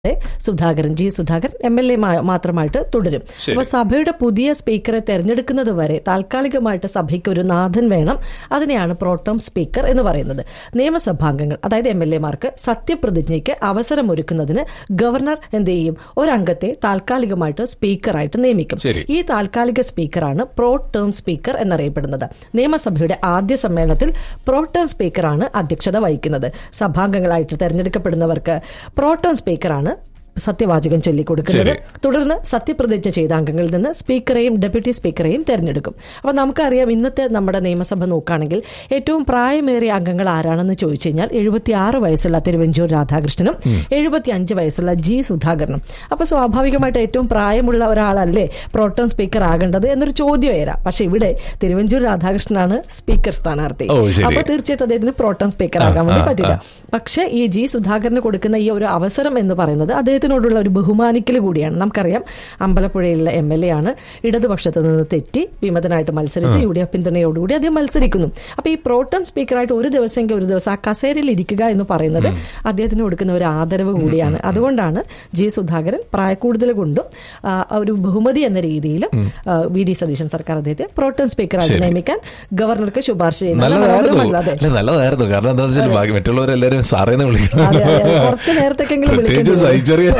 Sudhakaran ji Sudhakaran M L A മാത്രമായിട്ട് തുടരും അപ്പൊ സഭയുടെ പുതിയ സ്പീക്കറെ തെരഞ്ഞെടുക്കുന്നത് വരെ താൽക്കാലികമായിട്ട് സഭയ്ക്ക് ഒരു നാഥൻ വേണം അതിനെയാണ് പ്രോട്ടോം സ്പീക്കർ എന്ന് പറയുന്നത് നിയമസഭാംഗങ്ങൾ അതായത് എം എൽ എമാർക്ക് സത്യപ്രതിജ്ഞയ്ക്ക് അവസരമൊരുക്കുന്നതിന് ഗവർണർ എന്ത് ചെയ്യും ഒരംഗത്തെ താൽക്കാലികമായിട്ട് സ്പീക്കറായിട്ട് നിയമിക്കും ശരി. ഈ താൽക്കാലിക സ്പീക്കറാണ് പ്രോ ടേം സ്പീക്കർ എന്നറിയപ്പെടുന്നത് നിയമസഭയുടെ ആദ്യ സമ്മേളനത്തിൽ പ്രോ ടേം സ്പീക്കറാണ് അധ്യക്ഷത വഹിക്കുന്നത് സഭാംഗങ്ങളായിട്ട് തെരഞ്ഞെടുക്കപ്പെടുന്നവർക്ക് പ്രോ ടേം സ്പീക്കറാണ് സത്യവാചകം ചൊല്ലിക്കൊടുക്കുന്നത് ശരി. തുടർന്ന് സത്യപ്രതിജ്ഞ ചെയ്ത അംഗങ്ങളിൽ നിന്ന് സ്പീക്കറെയും ഡെപ്യൂട്ടി സ്പീക്കറെയും തെരഞ്ഞെടുക്കും അപ്പൊ നമുക്കറിയാം ഇന്നത്തെ നമ്മുടെ നിയമസഭ നോക്കുകയാണെങ്കിൽ ഏറ്റവും പ്രായമേറിയ അംഗങ്ങൾ ആരാണെന്ന് ചോദിച്ചു കഴിഞ്ഞാൽ എഴുപത്തിയാറ് വയസ്സുള്ള തിരുവഞ്ചൂർ രാധാകൃഷ്ണനും എഴുപത്തി അഞ്ച് വയസ്സുള്ള ജി സുധാകരനും അപ്പൊ സ്വാഭാവികമായിട്ട് ഏറ്റവും പ്രായമുള്ള ഒരാളല്ലേ പ്രോട്ടോൺ സ്പീക്കർ ആകേണ്ടത് എന്നൊരു ചോദ്യം വരാം പക്ഷെ ഇവിടെ തിരുവഞ്ചൂർ രാധാകൃഷ്ണനാണ് സ്പീക്കർ സ്ഥാനാർത്ഥി ഓ, ശരി. അപ്പൊ തീർച്ചയായിട്ടും അദ്ദേഹത്തിന് പ്രോട്ടോൺ സ്പീക്കർ ആകാൻ വേണ്ടി പറ്റില്ല പക്ഷേ ഈ ജി സുധാകരന് കൊടുക്കുന്ന ഈ ഒരു അവസരം എന്ന് പറയുന്നത് അദ്ദേഹത്തിനോടുള്ള ഒരു ബഹുമാനിക്കൽ കൂടിയാണ് നമുക്കറിയാം അമ്പലപ്പുഴയിലുള്ള എം എൽ എ ആണ് ഇടതുപക്ഷത്ത് നിന്ന് തെറ്റി വിമതനായിട്ട് മത്സരിച്ച് യു ഡി എഫ് പിന്തുണയോടുകൂടി അദ്ദേഹം മത്സരിക്കുന്നു അപ്പൊ ഈ പ്രോട്ടം സ്പീക്കറായിട്ട് ഒരു ദിവസമെങ്കിൽ ഒരു ദിവസം ആ കസേരയിൽ ഇരിക്കുക എന്ന് പറയുന്നത് അദ്ദേഹത്തിന് കൊടുക്കുന്ന ഒരു ആദരവ് കൂടിയാണ് അതുകൊണ്ടാണ് ജി സുധാകരൻ പ്രായക്കൂടുതൽ കൊണ്ടും ആ, ഒരു ബഹുമതി എന്ന രീതിയിലും ആ, വി ഡി സതീശൻ സർക്കാർ അദ്ദേഹത്തെ പ്രോട്ടം സ്പീക്കറായിട്ട് ശരി. നിയമിക്കാൻ ഗവർണർക്ക് ശുപാർശ ചെയ്യുന്നത് നല്ലതായിരുന്നു മനോഹരമല്ല, അതെ അല്ല നല്ലതായിരുന്നു കാരണം എന്താ വെച്ചാൽ ബാക്കി മറ്റുള്ളവരെല്ലാരും സാറേന്ന് വിളിക്കണം അതെ, അതെ. കുറച്ച് നേരത്തേക്കെങ്കിലും പ്രത്യേകിച്ച് വിളിക്കേണ്ടി വരും. സഹിച്ചറിയ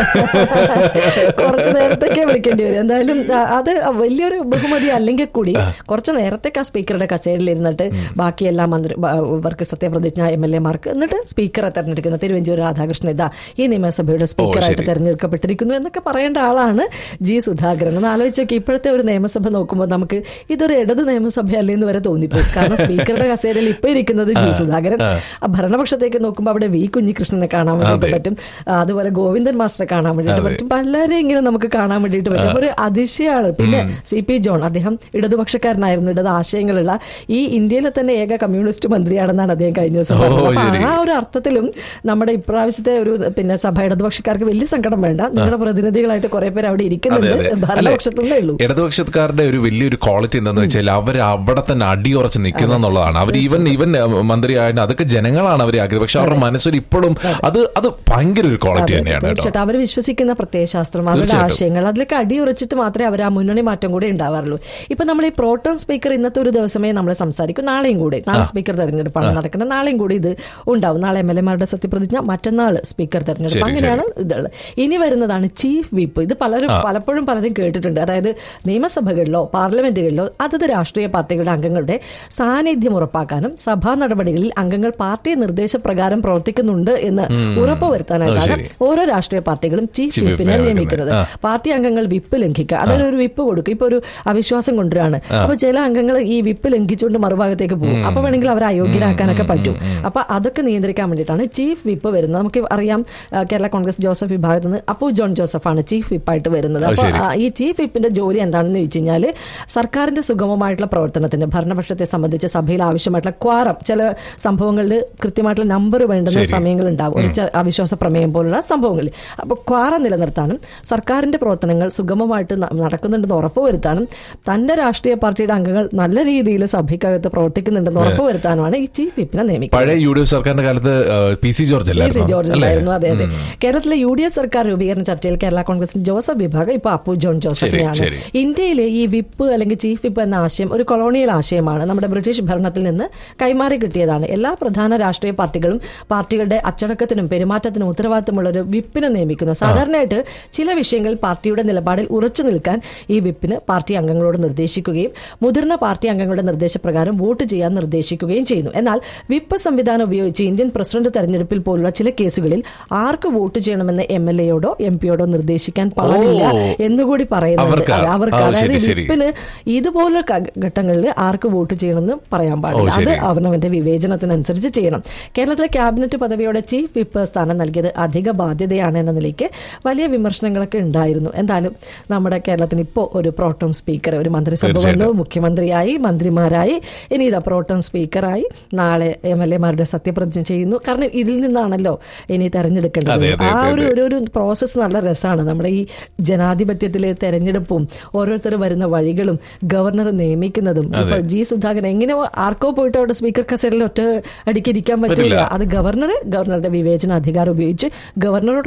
കുറച്ച് നേരത്തേക്ക് വിളിക്കേണ്ടി വരും എന്തായാലും ആ, അത് വലിയൊരു ബഹുമതി അല്ലെങ്കിൽ കൂടി കുറച്ച് നേരത്തേക്ക് ആ സ്പീക്കറുടെ കസേരയിൽ ഇരുന്നിട്ട് ബാക്കി എല്ലാ മന്ത്രി ബ- ഇവർക്ക് സത്യപ്രതിജ്ഞ എം എൽ എമാർക്ക് എന്നിട്ട് സ്പീക്കറെ തെരഞ്ഞെടുക്കുന്ന തിരുവഞ്ചൂർ രാധാകൃഷ്ണൻ ഇതാ ഈ നിയമസഭയുടെ സ്പീക്കറായിട്ട് ശരി. തെരഞ്ഞെടുക്കപ്പെട്ടിരിക്കുന്നു എന്നൊക്കെ പറയേണ്ട ആളാണ് ജി സുധാകരൻ ഒന്ന് ആലോചിച്ച് നോക്കി ഇപ്പോഴത്തെ ഒരു നിയമസഭ നോക്കുമ്പോൾ നമുക്ക് ഇതൊരു ഇടത് നിയമസഭയല്ലേ എന്ന് വരെ തോന്നിപ്പോകും കാരണം സ്പീക്കറുടെ കസേരയിൽ ഇപ്പൊ ഇരിക്കുന്നത് ജി സുധാകരൻ ആ ഭരണപക്ഷത്തേക്ക് നോക്കുമ്പോൾ അവിടെ വി കുഞ്ഞികൃഷ്ണനെ കാണാൻ വേണ്ടിയിട്ട് അതെ. പറ്റും ആ, അതുപോലെ ഗോവിന്ദൻ മാസ്റ്ററെ കാണാൻ വേണ്ടിയിട്ട് അതെ. പറ്റും പലരെ ഇങ്ങനെ നമുക്ക് കാണാൻ വേണ്ടിയിട്ട് പറ്റും അപ്പൊ ഒരു അതിശയാണ് പിന്നെ സി പി ജോൺ അദ്ദേഹം ഇടതുപക്ഷക്കാരനായിരുന്നു ഇടത് ആശയങ്ങളുള്ള ഈ ഇന്ത്യയിലെ തന്നെ ഏക കമ്മ്യൂണിസ്റ്റ് മന്ത്രിയാണെന്നാണ് അദ്ദേഹം കഴിഞ്ഞ ദിവസം ഓ, പറഞ്ഞത് അപ്പൊ ശരി. ആ ഒരു അർത്ഥത്തിലും നമ്മുടെ ഇപ്രാവശ്യത്തെ ഒരു പിന്നെ സഭ ഇടതുപക്ഷക്കാർക്ക് വലിയ സങ്കടം വേണ്ട നിങ്ങളുടെ പ്രതിനിധികളായിട്ട് കുറെ പേര് അവിടെ അതെ, ഇരിക്കുന്നുണ്ട് അതെ. അല്ലെ, ഭരണപക്ഷത്തുനിന്നേ ഉള്ളൂ ഇടതുപക്ഷക്കാരുടെ ഒരു വലിയൊരു ക്വാളിറ്റി എന്താന്ന് വെച്ചാൽ അവർ അവിടെ തന്നെ അടിയുറച്ച് നിൽക്കുന്ന എന്നുള്ളതാണ് അവർ ഈവൻ ഈവൻ മന്ത്രിയായിട്ട് അതൊക്കെ ജനങ്ങളാണ് അവരെ ആക്കിയത് പക്ഷെ അവരുടെ മനസ്സിൽ ഇപ്പോഴും അത് അത് ഭയങ്കര ഒരു ക്വാളിറ്റി തന്നെയാണ് കേട്ടോ തീർച്ചയായിട്ടും അവർ വിശ്വസിക്കുന്ന പ്രത്യയശാസ്ത്രം അവരുടെ തീർച്ചയായിട്ടും. ആശയങ്ങൾ അതിലൊക്കെ അടിയുറച്ചിട്ട് മാത്രമേ അവർ ആ മുന്നണി മാറ്റം കൂടെ ഉണ്ടാവാറുള്ളൂ ഇപ്പൊ നമ്മൾ ഈ പ്രോട്ടോൺ സ്പീക്കർ ഇന്നത്തെ ഒരു ദിവസമേ നമ്മൾ സംസാരിക്കും നാളെയും കൂടി നാളെ സ്പീക്കർ തെരഞ്ഞെടുപ്പാണ് നടക്കുന്നത് നാളെയും കൂടി ഇത് ഉണ്ടാവും നാളെ എം എൽ എമാരുടെ സത്യപ്രതിജ്ഞ മറ്റന്നാൾ സ്പീക്കർ തെരഞ്ഞെടുപ്പ് ശരി, അങ്ങനെയാണ് ഇതുള്ളത് ഇനി വരുന്നതാണ് ചീഫ് വിപ്പ് ഇത് പലരും പലപ്പോഴും പലരും കേട്ടിട്ടുണ്ട് അതായത് നിയമസഭകളിലോ പാർലമെന്റുകളിലോ അതത് രാഷ്ട്രീയ പാർട്ടികളുടെ അംഗങ്ങളുടെ സാന്നിധ്യം ഉറപ്പാക്കാനും സഭാ നടപടികളിൽ അംഗങ്ങൾ പാർട്ടി നിർദ്ദേശപ്രകാരം പ്രവർത്തിക്കുന്നുണ്ട് എന്ന് ഉറപ്പുവരുത്താനായിട്ടാണ് ശരി. ഓരോ രാഷ്ട്രീയ പാർട്ടികളും ചീഫ് ചീഫ് വിപ്പിനെ വിപ്പിനെ നിയമിക്കുന്നത് വെക്കുന്നത്. പാർട്ടി അംഗങ്ങൾ വിപ്പ് ലംഘിക്കുക അതായത് ഒരു വിപ്പ് കൊടുക്കും ഇപ്പൊ ഒരു അവിശ്വാസം കൊണ്ടുവരാണ് അപ്പൊ ചില അംഗങ്ങൾ ഈ വിപ്പ് ലംഘിച്ചുകൊണ്ട് മറുഭാഗത്തേക്ക് പോകും അപ്പൊ വേണമെങ്കിൽ അവരെ അയോഗ്യരാക്കാനൊക്കെ പറ്റും അപ്പൊ അതൊക്കെ നിയന്ത്രിക്കാൻ വേണ്ടിയിട്ടാണ് ചീഫ് വിപ്പ് വരുന്നത് നമുക്ക് അറിയാം ആ, കേരള കോൺഗ്രസ് ജോസഫ് വിഭാഗത്തിൽ നിന്ന് അപ്പു ജോൺ ജോസഫാണ് ചീഫ് വിപ്പായിട്ട് വരുന്നത് അത് അപ്പൊ ശരി. ആ, ഈ ചീഫ് വിപ്പിന്റെ ജോലി എന്താണെന്ന് ചോദിച്ചു കഴിഞ്ഞാൽ സർക്കാരിന്റെ സുഗമമായിട്ടുള്ള പ്രവർത്തനത്തിന് ഭരണപക്ഷത്തെ സംബന്ധിച്ച് സഭയിൽ ആവശ്യമായിട്ടുള്ള ക്വാറം ചില സംഭവങ്ങളിൽ കൃത്യമായിട്ടുള്ള നമ്പർ വേണ്ടുന്ന ശരി. സമയങ്ങൾ ഉണ്ടാവും ഒരു ചെ- അവിശ്വാസ പ്രമേയം പോലുള്ള സംഭവങ്ങളിൽ അപ്പോൾ ക്വാറം നിലനിർത്താനും സർക്കാരിന്റെ പ്രവർത്തനങ്ങൾ സുഗമമായിട്ട് ന- നടക്കുന്നുണ്ടെന്ന് ഉറപ്പുവരുത്താനും തന്റെ രാഷ്ട്രീയ പാർട്ടിയുടെ അംഗങ്ങൾ നല്ല രീതിയിൽ സഭയ്ക്കകത്ത് പ്രവർത്തിക്കുന്നുണ്ടെന്ന് ഉറപ്പുവരുത്താനുമാണ് ഈ ചീഫ് വിപ്പിനെ നിയമിക്കുന്നത് പഴയ യു ഡി എഫ് സർക്കാരിന്റെ കാലത്ത് ആ, P C George P C അല്ലായിരുന്നോ? ജോർജ് അല്ലേ? ഉണ്ടായിരുന്നു അതെ അതെ കേരളത്തിലെ യു ഡി എഫ് സർക്കാർ രൂപീകരണ ചർച്ചയിൽ കേരള കോൺഗ്രസിന്റെ ജോസഫ് വിഭാഗം ഇപ്പൊ അപ്പു ജോൺ ജോസഫിനെയാണ് ശരി. ഇന്ത്യയിലെ ഈ വിപ്പ് അല്ലെങ്കിൽ ചീഫ് വിപ്പ് എന്ന ആശയം ഒരു കൊളോണിയൽ ആശയമാണ് നമ്മുടെ ബ്രിട്ടീഷ് ഭരണത്തിൽ നിന്ന് കൈമാറി കിട്ടിയതാണ് എല്ലാ പ്രധാന രാഷ്ട്രീയ പാർട്ടികളും പാർട്ടികളുടെ അച്ചടക്കത്തിനും പെരുമാറ്റത്തിനും ഉത്തരവാദിത്തമുള്ള ഒരു വിപ്പിനെ നിയമിക്കുന്നു സാധാരണയായിട്ട് ചില വിഷയങ്ങളിൽ പാർട്ടിയുടെ നിലപാടിൽ ഉറച്ചു നിൽക്കാൻ ഈ വിപ്പിന് പാർട്ടി അംഗങ്ങളോട് നിർദ്ദേശിക്കുകയും മുതിർന്ന പാർട്ടി അംഗങ്ങളുടെ നിർദ്ദേശപ്രകാരം വോട്ട് ചെയ്യാൻ നിർദ്ദേശിക്കുകയും ചെയ്യുന്നു എന്നാൽ വിപ്പ് സംവിധാനം ഉപയോഗിച്ച് ഇന്ത്യൻ പ്രസിഡന്റ് തെരഞ്ഞെടുപ്പിൽ പോലുള്ള ചില കേസുകളിൽ ആർക്ക് വോട്ട് ചെയ്യണമെന്ന് എം എൽ എയോടോ എം പിയോടോ നിർദ്ദേശിക്കാൻ പാടില്ല ഓ. എന്നുകൂടി പറയുന്നുണ്ട് അവർക്ക്. അത് അവർക്ക് ആ, അതായത് ശരി, ശരി. വിപ്പിന് ഇതുപോലുള്ള ക- ഘട്ടങ്ങളിൽ ആർക്ക് വോട്ട് ചെയ്യണമെന്ന് പറയാൻ പാടില്ല ഓ, അത് ശരി. അവനവന്റെ വിവേചനത്തിനനുസരിച്ച് ചെയ്യണം കേരളത്തിലെ ക്യാബിനറ്റ് പദവിയോടെ ചീഫ് വിപ്പ് സ്ഥാനം നൽകിയത് അധിക ബാധ്യതയാണ് എന്ന നിലയ്ക്ക് വലിയ വിമർശനങ്ങളൊക്കെ ഉണ്ടായിരുന്നു എന്തായാലും നമ്മുടെ കേരളത്തിന് ഇപ്പോൾ ഒരു പ്രോട്ടോം സ്പീക്കർ ഒരു മന്ത്രിസഭ വന്നു തീർച്ചയായിട്ടും. മുഖ്യമന്ത്രിയായി മന്ത്രിമാരായി ഇനി ഇതാ പ്രോട്ടോം സ്പീക്കറായി നാളെ എം എൽ എമാരുടെ സത്യപ്രതിജ്ഞ ചെയ്യുന്നു കാരണം ഇതിൽ നിന്നാണല്ലോ ഇനി തെരഞ്ഞെടുക്കേണ്ടത് അതെ, അതെ, ആ അതെ, ഒരു അതെ. ഒരു ഒരു പ്രോസസ്സ് നല്ല രസമാണ് നമ്മുടെ ഈ ജനാധിപത്യത്തിലെ തെരഞ്ഞെടുപ്പും ഓരോരുത്തർ വരുന്ന വഴികളും ഗവർണർ നിയമിക്കുന്നതും ഇപ്പൊ ജി സുധാകരൻ എങ്ങനെ ആർക്കോ പോയിട്ട് അവിടെ സ്പീക്കർ കസേരയിൽ ഒറ്റ അടിക്കിരിക്കാൻ പറ്റില്ല പറ്റില്ല. അത് ഗവർണർ ഗവർണറുടെ വിവേചന അധികാരം ഉപയോഗിച്ച് ഗവർണറോട് ആര് പറയുന്നു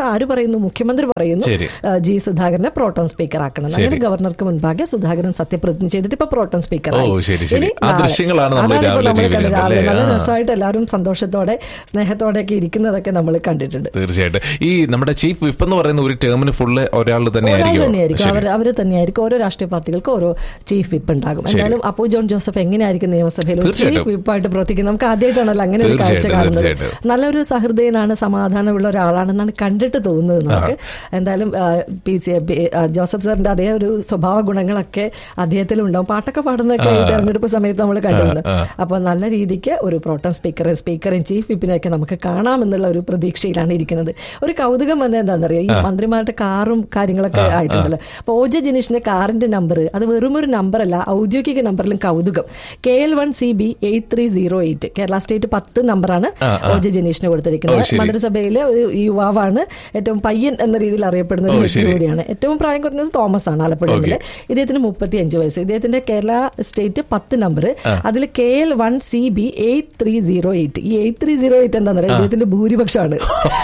പറയുന്നു മുഖ്യമന്ത്രി പറയുന്നു ശരി. ആ, ജി സുധാകരനെ പ്രോട്ടോൺ സ്പീക്കർ ആക്കണം എന്ന്. അങ്ങനെ ഗവർണർക്ക് മുൻപാകെ സുധാകരൻ സത്യപ്രതിജ്ഞ ചെയ്തിട്ട് ഇപ്പൊ പ്രോട്ടോൺ സ്പീക്കർ ഓ, ശരി, ശരി. ആ ദൃശ്യങ്ങളാണ് നമ്മൾ രാവിലെ ജീവിക്കുന്നത് രാവിലെ അല്ലേ? നല്ല ആ. രസമായിട്ട് എല്ലാവരും സന്തോഷത്തോടെ സ്നേഹത്തോടെ ഒക്കെ ഇരിക്കുന്നതൊക്കെ നമ്മൾ കണ്ടിട്ടുണ്ട് തീർച്ചയായിട്ടും ഈ നമ്മുടെ ചീഫ് വിപ്പ് എന്ന് പറയുന്ന ഒരു ടേമിന് ഫുള്ള് ഒരാൾ ഒരാൾ തന്നെയായിരിക്കും തന്നെയായിരിക്കും അവർ അവർ തന്നെയായിരിക്കും ഓരോ രാഷ്ട്രീയ പാർട്ടികൾക്ക് ഓരോ ചീഫ് വിപ്പ് ഉണ്ടാകും എന്തായാലും അപ്പു ജോൺ ജോസഫ് എങ്ങനെയായിരിക്കും നിയമസഭയിൽ ഒരു ചീഫ് തീർച്ചയായിട്ടും. വിപ്പായിട്ട് പ്രവർത്തിക്കുന്നത് നമുക്ക് ആദ്യമായിട്ടാണല്ലോ അങ്ങനെ ഒരു കാഴ്ച തീർച്ചയായിട്ടും, കാണുന്നത് തീർച്ചയായിട്ടും. നല്ലൊരു സഹൃദയനാണ് സമാധാനമുള്ള ഒരാളാണെന്നാണ് കണ്ടിട്ട് തോന്നുന്നത് നമുക്ക് എന്തായാലും ആ, പി സി പി, ആ, ജോസഫ് സാറിന്റെ അതേ ഒരു സ്വഭാവ ഗുണങ്ങളൊക്കെ അദ്ദേഹത്തിലും ഉണ്ടാവും പാട്ടൊക്കെ പാടുന്നതൊക്കെ ഈ തെരഞ്ഞെടുപ്പ് സമയത്ത് നമ്മൾ കണ്ടിരുന്നു അപ്പൊ നല്ല രീതിക്ക് ഒരു പ്രോട്ടം സ്പീക്കറും സ്പീക്കറും ചീഫ് വിപ്പിനെയൊക്കെ നമുക്ക് കാണാമെന്നുള്ള ഒരു പ്രതീക്ഷയിലാണ് ഇരിക്കുന്നത് ഒരു കൗതുകം വന്നത് എന്താണെന്നറിയോ ഈ മന്ത്രിമാരുടെ കാറും കാര്യങ്ങളൊക്കെ ആയിട്ടുണ്ടല്ലോ അപ്പൊ ഒ ജെ ജിനീഷിന്റെ കാറിന്റെ നമ്പർ അത് വെറും ഒരു നമ്പർ അല്ല ഔദ്യോഗിക നമ്പറിലും കൗതുകം K L one C B eight three zero eight Kerala state പത്ത് നമ്പറാണ് ഒ ജെ ജിനീഷിന് കൊടുത്തിരിക്കുന്നത് ഓ, ശരി. മന്ത്രിസഭയിലെ ഒരു യുവാവാണ് ഏറ്റവും പയ്യൻ എന്ന രീതിയിൽ അറിയപ്പെടുന്ന ഒരു ഓ, വ്യക്തി ശരി. കൂടിയാണ് ഏറ്റവും പ്രായം കുറഞ്ഞത് തോമസ് ആണ് ആലപ്പുഴയിലെ ഇദ്ദേഹത്തിന് മുപ്പത്തി അഞ്ച് വയസ്സ് ഇദ്ദേഹത്തിന്റെ കേരള സ്റ്റേറ്റ് പത്ത് നമ്പർ അതിൽ K L one C B eight three zero eight ഈ എയ്റ്റ് ത്രീ സീറോ എയ്റ്റ് എന്താ പറയുക ഇദ്ദേഹത്തിന്റെ ഭൂരിപക്ഷമാണ്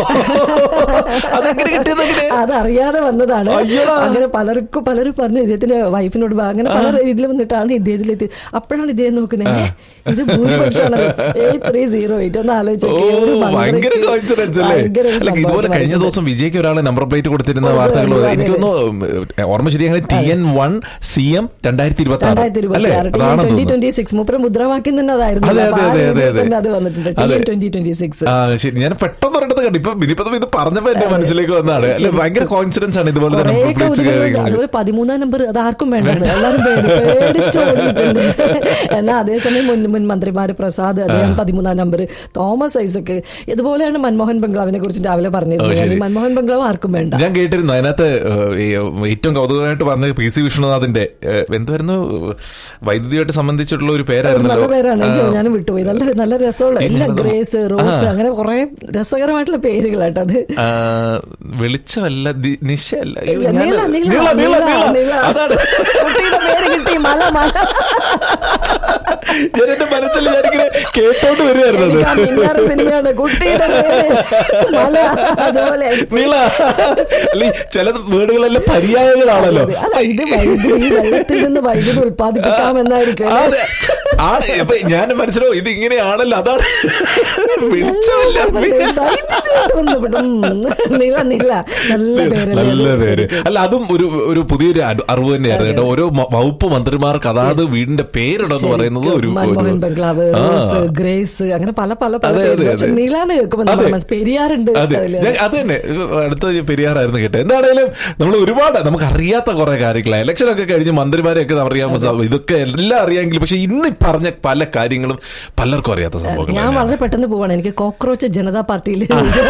അതെങ്ങനെ കിട്ടിയത് എങ്ങനെ? അത് അറിയാതെ വന്നതാണ് അയ്യടാ. അങ്ങനെ പലർക്കും പലരും പറഞ്ഞു ഇദ്ദേഹത്തിന്റെ വൈഫിനോട് വാ- അങ്ങനെ പല രീതിയിൽ വന്നിട്ടാണ് ഇദ്ദേഹത്തിലെത്തി അപ്പോഴാണ് ഇദ്ദേഹം നോക്കുന്നത് "ഏ, ഇത് ഭൂരിപക്ഷമാണ് എയ്റ്റ് ത്രീ സീറോ എയ്റ്റ് ഒന്ന് ഓ ആലോചിച്ചേ ഒരു ഭയങ്കര മന്ത്രിക്ക് കോയിൻസിഡൻസ് അല്ലേ ഭയങ്കര ഒരു അല്ല ഇതുപോലെ സംഭവം കഴിഞ്ഞ ദിവസം വിജയ്ക്ക് ഒരാളെ നമ്പർ പ്ലേറ്റ് കൊടുത്തിരുന്ന അതെ, വാർത്തകൾ അതെ, അതെ. എനിക്കൊന്ന് ഓർമ്മ ശരിയാണെങ്കിൽ T N one C M രണ്ടായിരത്തി ഇരുപത്തി ആറ് രണ്ടായിരത്തി ഇരുപത്തി അല്ലേ ആറ് അതാണെന്ന് ട്വന്റി തോന്നുന്നു ട്വന്റി സിക്സ് മൂപ്പര മുദ്രാവാക്യം തന്നെ അതായിരുന്നു അതെ, അപ്പൊ അതെ, ആ അതെ, രീതിയിൽ അതെ, തന്നെ അതെ. അത് വന്നിട്ടുണ്ട് അതെ. ട്വന്റി ട്വന്റി സിക്സ് ആ ശരി ഞാൻ പെട്ടെന്ന് ഒരിടത്ത് കണ്ടു ഇപ്പൊ ഇനിയിപ്പോ ഇത് പറഞ്ഞപ്പോ എന്റെ മനസ്സിലേക്ക് വന്നതാണ് അല്ലെ ഭയങ്കര കോൺഫിഡൻസ് ആണ് ഇതുപോലെ കുറേ നമ്പർ പ്ലേറ്റ്സ് കൗതുകങ്ങൾ അതുപോലെ പതിമൂന്നാം നമ്പർ അത് ആർക്കും വേണ്ടത് എല്ലാവരും പേടി- പേടിച്ചോടിയിട്ടുണ്ട് എന്നാൽ അതേസമയം മുൻ മുൻ മന്ത്രിമാര് പ്രസാദ് അദ്ദേഹം പതിമൂന്നാം നമ്പർ തോമസ് ഐസക്ക് ഇതുപോലെയാണ് മൻമോഹൻ ബംഗ്ലാവിനെ കുറിച്ച് രാവിലെ പറഞ്ഞിരുന്നത് ഓ, ശരി. ഈ മൻമോഹൻ ബംഗ്ലാവ് ആർക്കും വേണ്ട ഞാൻ കേട്ടിരുന്നു അതിനകത്ത് ഏഹ്, ഈ ഏറ്റവും കൗതുകമായിട്ട് പറഞ്ഞ പി സി വിഷ്ണുനാഥിന്റെ ഏഹ്, എന്തായിരുന്നു വൈദ്യുതിയായിട്ട് സംബന്ധിച്ചിട്ടുള്ള ഒരു നല്ല പേരായിരുന്നല്ലോ പേരാണ് എനിക്ക് ഞാൻ വിട്ടുപോയി നല്ല നല്ല രസമുള്ള എല്ലാം ഇല്ല, ഗ്രേസ് റോസ് അങ്ങനെ കുറെ രസകരമായിട്ടുള്ള പേരുകളാട്ടോ അത് ആ, വെളിച്ചമല്ല ദി- നിശയല്ല അയ്യോ, ഇല്ല, ഞാൻ- നീള, നീള, നീള, നീള, നീള, നീള. നീള. അതാണ് കുട്ടിയുടെ പേര് കിട്ടി മല മല ഞാൻ എന്റെ മനസ്സിൽ ഞാനിങ്ങനെ കേട്ടോണ്ട് വരികയായിരുന്നു അത്. എനിക്ക് ആ മിന്നാറ് സിനിമയാണ് കുട്ടിയുടെ പേര് മല അതുപോലെ നീള അല്ല ഈ ചില വീടുകളെല്ലാം പര്യായങ്ങളാണല്ലോ അല്ല ഇത് വൈദ്യുതി ഈ വെള്ളത്തിൽ നിന്ന് വൈദ്യുതി ഉൽപ്പാദിപ്പിക്കാമെന്നായിരിക്കും അല്ലേ? അതെ ആണ് അപ്പൊ ഞാൻ മനസ്സിലോ ഇത് ഇങ്ങനെയാണല്ലോ അതാണ് വെളിച്ചമില്ല വൈദ്യുതിയായിട്ട് ബന്ധപ്പെട്ട് ഉം, നില നില നല്ല പേരല്ലേ നല്ല അത് പേര് ശരിക്കും. അല്ല അതും ഒരു ഒരു പുതിയൊരു അരു- അറിവ് തന്നെയായിരുന്നു കേട്ടോ ഓരോ മ- വകുപ്പ് മന്ത്രിമാർക്ക് അതാത് വീടിന്റെ പേരിടെന്ന് പറയുന്നത് ഒരു മൻമോഹൻ ഒരു- ബംഗ്ലാവ് ആ. റോസ് ഗ്രേസ് അങ്ങനെ പല പല പല അതെ, പേര് അതെ, പക്ഷെ അതെ. നീലാന്ന് കേൾക്കുമ്പോൾ അതെ. നമ്മുടെ മനസ്സിൽ പെരിയാറുണ്ട് അതെ അതില്. ഞാൻ- അത് തന്നെ അടുത്ത പെരിയാറായിരുന്നു കേട്ടോ എന്താണേലും നമ്മൾ ഒരുപാട് നമുക്ക് അറിയാത്ത കുറെ കാര്യങ്ങൾ ഇലക്ഷൻ ഒക്കെ കഴിഞ്ഞ് മന്ത്രിമാരെയൊക്കെ അറിയാൻ ഇതൊക്കെ എല്ലാം അറിയാമെങ്കിലും പക്ഷെ ഇന്ന് ഈ പറഞ്ഞ പല കാര്യങ്ങളും പലർക്കും അറിയാത്ത സംഭവങ്ങൾ ഞാൻ തന്നെയാണ്. വളരെ പെട്ടെന്ന് പോവാണ് എനിക്ക് കോക്രോച്ച് ജനതാ പാർട്ടിയിൽ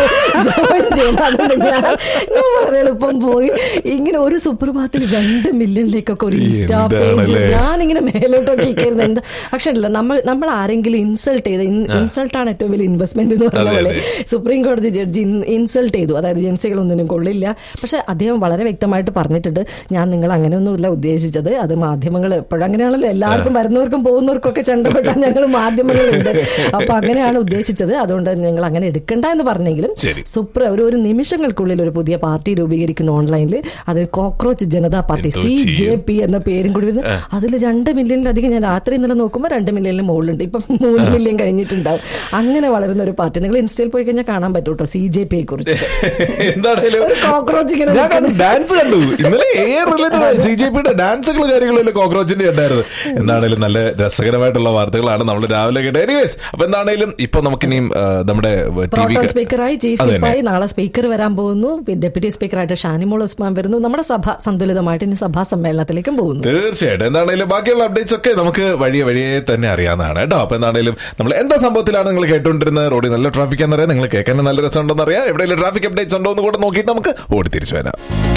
ജോയിൻ ചെയ്യണമെന്നുണ്ട് ഞാൻ ഞാൻ വളരെ എളുപ്പം പോയി ഇങ്ങനെ ഒരു സുപ്രഭാതത്തിൽ രണ്ട് മില്യണിലേക്കൊക്കെ ഒരു ഇൻസ്റ്റാ പേജ് എന്താണല്ലേ? ഞാനിങ്ങനെ മേലോട്ടൊക്കെ ഇരിക്കുന്നത് എന്താ പക്ഷെ ഉണ്ടല്ലോ നമ്മൾ നമ്മൾ ആരെങ്കിലും ഇൻസൾട്ട് ചെയ്ത് ഇൻസൾട്ട് ആണ് ഏറ്റവും വലിയ ഇൻവെസ്റ്റ്മെന്റ് എന്ന് പറഞ്ഞ അതെ, പോലെ അതെ. സുപ്രീം കോടതി ജഡ്ജി ഇൻസൾട്ട് ചെയ്തു അതായത് ജൻസികളൊന്നിനും കൊള്ളില്ല പക്ഷെ അദ്ദേഹം വളരെ വ്യക്തമായിട്ട് പറഞ്ഞിട്ടുണ്ട് ഞാൻ നിങ്ങൾ അങ്ങനെയൊന്നുമില്ല ഉദ്ദേശിച്ചത് അത് മാധ്യമങ്ങൾ എപ്പോഴും അങ്ങനെയാണല്ലോ എല്ലാവർക്കും വരുന്നവർക്കും പോകുന്നവർക്കും ഒക്കെ ചണ്ടപ്പെട്ടാൽ ഞങ്ങൾ മാധ്യമങ്ങളുണ്ട് അപ്പൊ അങ്ങനെയാണ് ഉദ്ദേശിച്ചത് അതുകൊണ്ട് ഞങ്ങൾ അങ്ങനെ എടുക്കണ്ട എന്ന് പറഞ്ഞെങ്കിലും ശരി. സുപ്ര ഒരു ഒരു നിമിഷങ്ങൾക്കുള്ളിൽ ഒരു പുതിയ പാർട്ടി രൂപീകരിക്കുന്നു ഓൺലൈനിൽ അത് കോക്രോച്ച് ജനതാ പാർട്ടി എന്തോ സി ജെ ചെയ്യും. പി എന്ന പേരും കൂടി വരുന്നു അതിൽ രണ്ട് മില്യണിലധികം ഞാൻ രാത്രി ഇന്നലെ നോക്കുമ്പോൾ രണ്ട് മില്യണിന് മുകളിലുണ്ട് ഇപ്പം മൂന്ന് മില്യൺ കഴിഞ്ഞിട്ടുണ്ടാവും അങ്ങനെ വളരുന്ന ഒരു പാർട്ടി നിങ്ങൾ ഇൻസ്റ്റയിൽ പോയി കഴിഞ്ഞാൽ കാണാൻ പറ്റും കേട്ടോ സി ജെ പിയെ കുറിച്ച് എന്താണേലും ഒരു കോക്രോച്ച് ഇങ്ങനെ ഞാൻ കണ്ടു ഡാൻസ് കണ്ടു ഇന്നലെ എ റിലേറ്റഡ് സി ജെ പിയുടെ ഡാൻസുകളും കാര്യങ്ങളും കോക്രോച്ചിന്റെ ഉണ്ടായിരുന്നു എന്താണേലും നല്ല രസകരമായിട്ടുള്ള വാർത്തകളാണ് നമ്മൾ രാവിലെ കേട്ടത് എനിവേസ് അപ്പൊ എന്താണേലും ഇപ്പൊ നമുക്കിനിയും ആ, നമ്മുടെ ടി പ്രോട്ടോൺ വി സ്പീക്കറായി ചീഫ് അത് തന്നെ. വിപ്പായി നാളെ സ്പീക്കർ വരാൻ പോകുന്നു ഡെപ്യൂട്ടി സ്പീക്കറായിട്ട് ഷാനിമോൾ ഉസ്മാൻ വരുന്നു നമ്മുടെ സഭ സന്തുലിതമായിട്ട് ഇനി സഭാ സമ്മേളനത്തിലേക്കും പോകുന്നു തീർച്ചയായിട്ടും എന്താണേലും ബാക്കിയുള്ള അപ്ഡേറ്റ്സ് ഒക്കെ നമുക്ക് വഴിയെ വഴിയെ തന്നെ അറിയാവുന്നതാണ് കേട്ടോ അപ്പൊ എന്താണേലും നമ്മൾ എന്താ സംഭവത്തിലാണ് നിങ്ങൾ കേട്ടുകൊണ്ടിരുന്നത് റോഡിൽ നല്ല ട്രാഫിക് എന്നറിയാം നിങ്ങൾ കേൾക്കാൻ നല്ല രസമുണ്ടെന്ന് അറിയാം എവിടെയെങ്കിലും ട്രാഫിക് അപ്ഡേറ്റ്സ് ഉണ്ടോ എന്ന് കൂടെ നോക്കിയിട്ട് നമുക്ക് ഓടി തിരിച്ചു വരാം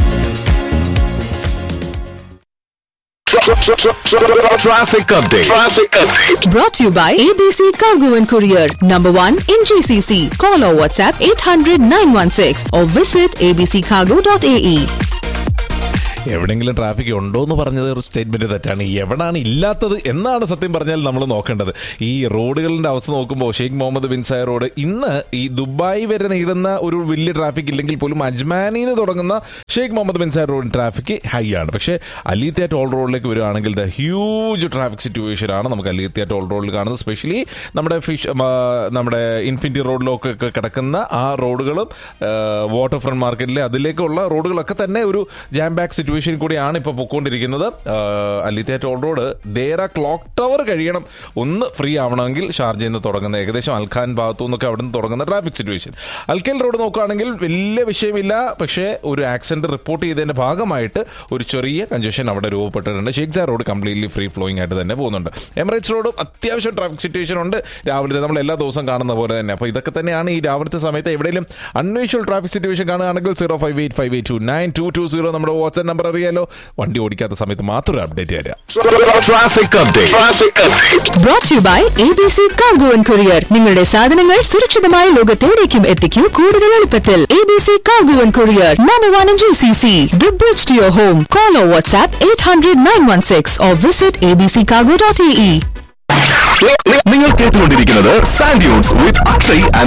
Traffic update. Traffic update. Brought to you by ABC Cargo and Courier, number one in GCC. Call or WhatsApp 800 916 or visit abccargo.ae. എവിടെയെങ്കിലും ട്രാഫിക് ഉണ്ടോ എന്ന് പറഞ്ഞത് ഒരു സ്റ്റേറ്റ്മെന്റ് തെറ്റാണ് എവിടാണ് ഇല്ലാത്തത് എന്നാണ് സത്യം പറഞ്ഞാൽ നമ്മൾ നോക്കേണ്ടത് ഈ റോഡുകളുടെ അവസ്ഥ നോക്കുമ്പോൾ Sheikh Mohammed bin Zayed road ഇന്ന് ഈ ദുബായ് വരെ നീളുന്ന ഒരു വലിയ ട്രാഫിക് ഇല്ലെങ്കിൽ പോലും അജ്മാനിന്ന് തുടങ്ങുന്ന Sheikh Mohammed bin Zayed road traffic high ആണ് പക്ഷേ അലീത്യ ടോൾ റോഡിലേക്ക് വരികയാണെങ്കിൽ ദ ഹ്യൂജ് ട്രാഫിക് സിറ്റുവേഷൻ ആണ് നമുക്ക് അലീത്യ ടോൾ റോഡിൽ കാണുന്നത് സ്പെഷ്യലി നമ്മുടെ ഫിഷ് നമ്മുടെ ഇൻഫിനിറ്റി റോഡിലൊക്കെ കിടക്കുന്ന ആ റോഡുകളും വാട്ടർ ഫ്രണ്ട് മാർക്കറ്റിലെ അതിലേക്കുള്ള റോഡുകളൊക്കെ തന്നെ ഒരു ജാം ബാക്ക് സിറ്റുവേഷൻ കൂടിയാണ് ഇപ്പോൾ പൊക്കോണ്ടിരിക്കുന്നത് അലിത്യ toll road Deira clock tower കഴിയണം ഒന്ന് ഫ്രീ ആവണമെങ്കിൽ ഷാർജയിൽ നിന്ന് തുടങ്ങുന്ന ഏകദേശം അൽഖാൻ ഭാഗത്തു നിന്നൊക്കെ അവിടെ നിന്ന് തുടങ്ങുന്ന ട്രാഫിക് സിറ്റുവേഷൻ അൽക്കേൽ റോഡ് നോക്കുകയാണെങ്കിൽ വലിയ വിഷയമില്ല പക്ഷേ ഒരു ആക്സിഡന്റ് റിപ്പോർട്ട് ചെയ്തതിന്റെ ഭാഗമായിട്ട് ഒരു ചെറിയ കഞ്ചഷൻ അവിടെ രൂപപ്പെട്ടിട്ടുണ്ട് Sheikh Zayed road completely free flowing ആയിട്ട് തന്നെ പോകുന്നുണ്ട് എമിറേറ്റ്സ് റോഡും അത്യാവശ്യം ട്രാഫിക് സിറ്റുവേഷൻ ഉണ്ട് രാവിലെ നമ്മൾ എല്ലാ ദിവസവും കാണുന്ന പോലെ തന്നെ അപ്പോൾ ഇതൊക്കെ തന്നെയാണ് ഈ രാവിലത്തെ സമയത്ത് എവിടെയെങ്കിലും അൺയൂഷ്വൽ ട്രാഫിക് സിറ്റുവേഷൻ കാണുകയാണെങ്കിൽ zero five eight five eight two nine two two zero നമ്മുടെ വാട്സ്ആപ്പ് നമ്പർ അറിയാലോ വണ്ടി ഓടിക്കാത്ത സമയത്ത് മാത്രം അപ്ഡേറ്റ് തരാം Traffic update. Traffic update. Brought to you by ABC Cargo and Courier. നിങ്ങളുടെ സാധനങ്ങൾ സുരക്ഷിതമായ ലോകത്തെവിടേക്കും എത്തിക്കൂ കൂടുതൽ എളുപ്പത്തിൽ ABC Cargo and Courier, number one in GCC. The bridge to your home. Call or WhatsApp 800-916 or visit abccargo.ae. നിങ്ങൾ കേട്ടുകൊണ്ടിരിക്കുന്നത് sand dunes വിത്ത് അക്ഷയ്